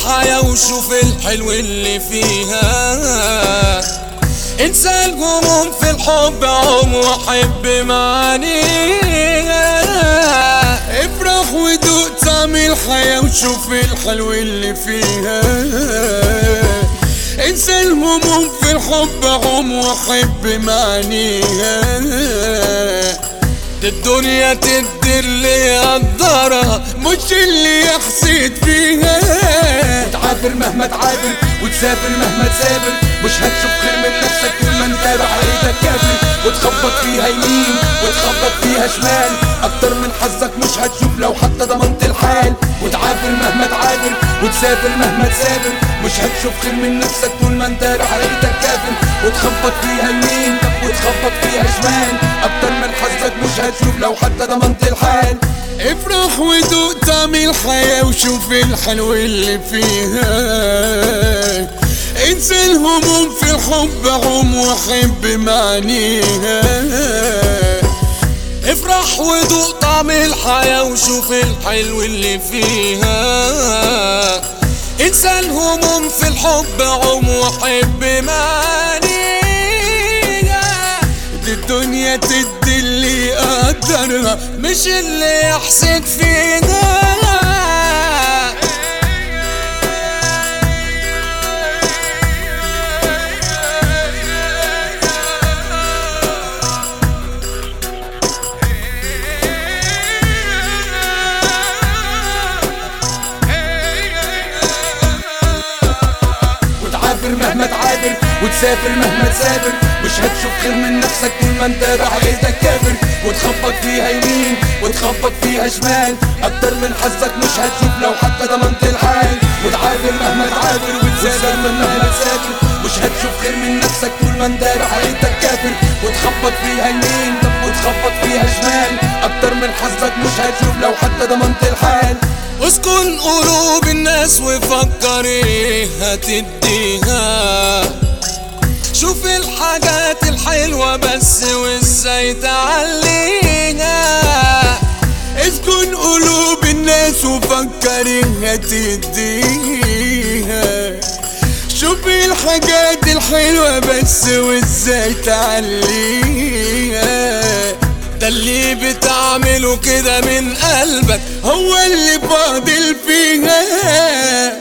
الحياة وشوف الحلو اللي فيها انسى الهموم في الحب عم وحب معانيها افرح ودوق طعم الحياة وشوف الحلو اللي فيها انسى الهموم في الحب عم وحب معانيها دي الدنيا تدي اللي يقدرها مش اللي يحسد فيها تعافر مهما تعافر وتسافر مهما تسافر مش هتشوف خير من نفسك طول ما انت بحياتك كافر وتخبط فيها يمين وتخبط فيها شمال اكتر من حظك مش هتشوف لو حتى ضمنت الحال وتعافر مهما تعافر وتسافر مهما تسافر مش هتشوف خير من نفسك طول ما انت بحياتك كافر وتخبط فيها يمين وتخبط فيها شمال اكتر من حظك مش هتشوف لو حتى ضمنت الحال افرح ودوق طعم الحياة وشوف الحلو اللي فيها انسى الهموم في الحب عم وحب معانيها افرح وذوق طعم الحياة وشوف الحلو اللي فيها انسى الهموم في الحب عم وحب معانيها دي الدنيا تدي اللي يقدرها مش اللي يحسد فينا وتعافر مهما تعافر وتسافر مهما تسافر مش هتشوف خير من نفسك طول ما انت بحياتك كافر وتخبط فيها يمين وتخبط فيها شمال اكتر من حظك مش هتشوف لو حتى ضمنت الحال وتعافر مهما تعافر وتسافر مهما تسافر مش هتشوف خير من نفسك طول ما انت بحياتك كافر وتخبط فيها يمين وتخبط فيها شمال اكتر من حظك مش هتشوف لو حتى ضمنت الحال اسكن قلوب الناس وفكر ايه هتديها شوف الحاجات الحلوة بس وازاي تعليها اسكن قلوب الناس وفكر ايه هتديها شوف الحاجات الحلوة بس وازاي تعليها ده اللي بتعمله كده من قلبك هو اللي فاضل فيها